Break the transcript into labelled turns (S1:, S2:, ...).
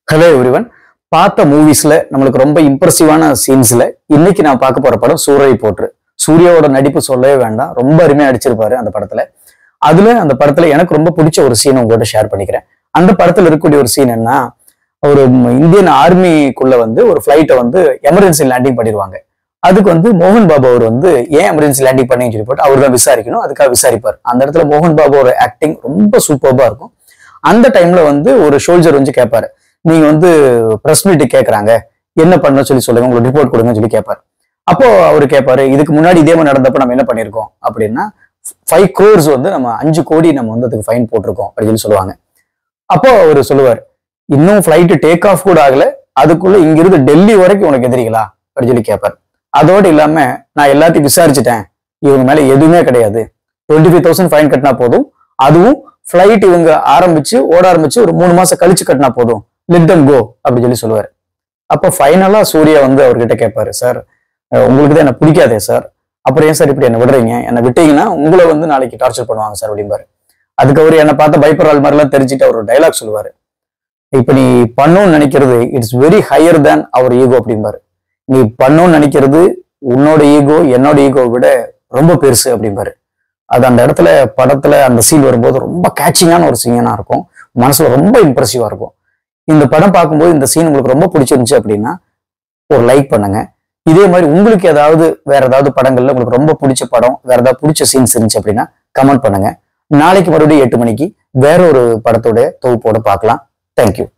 S1: hello everyone பார்த்த மூவிஸ்ல நம்மளுக்கு ரொம்ப இம்ப்ரெசிவான சீன்ஸ்ல இன்னைக்கு நான் பார்க்க போற படம் சூரை போற்று சூர்யாவோட நடிப்பு சொல்லவே வேண்டாம் ரொம்ப அருமையா நடிச்சிருப்பாரு அந்த படத்துல அதுல அந்த படத்துல எனக்கு ரொம்ப பிடிச்ச ஒரு சீன் உங்கள்கிட்ட ஷேர் பண்ணிக்கிறேன் அந்த படத்துல இருக்கக்கூடிய ஒரு சீன் என்ன ஒரு ம், இந்தியன் ஆர்மிக்குள்ள வந்து ஒரு ஃபிளைட்டை வந்து எமர்ஜென்சி லேண்டிங் பண்ணிடுவாங்க அதுக்கு வந்து மோகன் பாபு அவர் வந்து ஏன் எமர்ஜென்சி லேண்டிங் பண்ணீங்கன்னு சொல்லி போட்டு அவர் தான் விசாரிக்கணும் அதுக்காக விசாரிப்பார் அந்த இடத்துல மோகன் பாபுவோட ஆக்டிங் ரொம்ப சூப்பர்பா இருக்கும் அந்த டைம்ல வந்து ஒரு ஷோல்ஜர் வந்து கேட்பாரு நீங்க வந்து பிரஸ் மீட் கேட்கறாங்க என்ன பண்ண சொல்லி சொல்லுங்க உங்களுக்கு ரிப்போர்ட் கொடுங்கன்னு சொல்லி கேட்பாரு அப்போ அவர் கேட்பாரு இதுக்கு முன்னாடி இதே மாதிரி நடந்தப்ப நம்ம என்ன பண்ணியிருக்கோம் அப்படின்னா ஃபைவ் crores வந்து நம்ம அஞ்சு கோடி நம்ம வந்து அதுக்கு ஃபைன் போட்டிருக்கோம் அப்படின்னு சொல்லி சொல்லுவாங்க அப்போ அவர் சொல்லுவார் இன்னும் ஃபிளைட் டேக் ஆஃப் கூட ஆகல அதுக்குள்ள இங்கிருந்து டெல்லி வரைக்கும் உனக்கு எதிரிகளா அப்படின்னு சொல்லி கேட்பார் அதோடு இல்லாம நான் எல்லாத்தையும் விசாரிச்சுட்டேன் இவங்க மேல எதுவுமே கிடையாது டுவெண்ட்டி ஃபைவ் தௌசண்ட் ஃபைன் கட்டினா போதும் அதுவும் ஃபிளைட் இவங்க ஆரம்பிச்சு ஓட ஆரம்பிச்சு ஒரு மூணு மாசம் கழிச்சு கட்டினா போதும் லெட் தம் கோ அப்படி சொல்லி சொல்லுவார் அப்போ ஃபைனலா சூர்யா வந்து அவர்கிட்ட கேட்பாரு சார் உங்களுக்கு தான் என்ன பிடிக்காதே சார் அப்புறம் ஏன் சார் இப்படி என்ன விடுறீங்க என்னை விட்டீங்கன்னா உங்களை வந்து நாளைக்கு டார்ச்சர் பண்ணுவாங்க சார் அப்படிம்பாரு அதுக்கு அவர் என்னை பார்த்து பயப்படுற ஆள் மாதிரிலாம் தெரிஞ்சுட்டு அவர் ஒரு டைலாக் சொல்லுவாரு இப்ப நீ பண்ணணும்னு நினைக்கிறது it's very higher than our ego அப்படிம்பாரு நீ பண்ணணும்னு நினைக்கிறது உன்னோட ஈகோ என்னோட ஈகோவை விட ரொம்ப பெருசு அப்படிம்பாரு அது அந்த இடத்துல படத்துல அந்த சீன் வரும்போது ரொம்ப கேட்சிங்கான ஒரு சீனா இருக்கும் மனசுல ரொம்ப இம்ப்ரெசிவா இருக்கும் இந்த படம் பார்க்கும்போது இந்த சீன் உங்களுக்கு ரொம்ப பிடிச்சிருந்துச்சு அப்படின்னா ஒரு லைக் பண்ணுங்க இதே மாதிரி உங்களுக்கு ஏதாவது வேற ஏதாவது படங்கள்ல உங்களுக்கு ரொம்ப பிடிச்ச படம் வேற ஏதாவது பிடிச்ச சீன்ஸ் இருந்துச்சு அப்படின்னா கமெண்ட் பண்ணுங்க நாளைக்கு மறுபடியும் எட்டு மணிக்கு வேற ஒரு படத்தோட தொகுப்போட பார்க்கலாம் தேங்க்யூ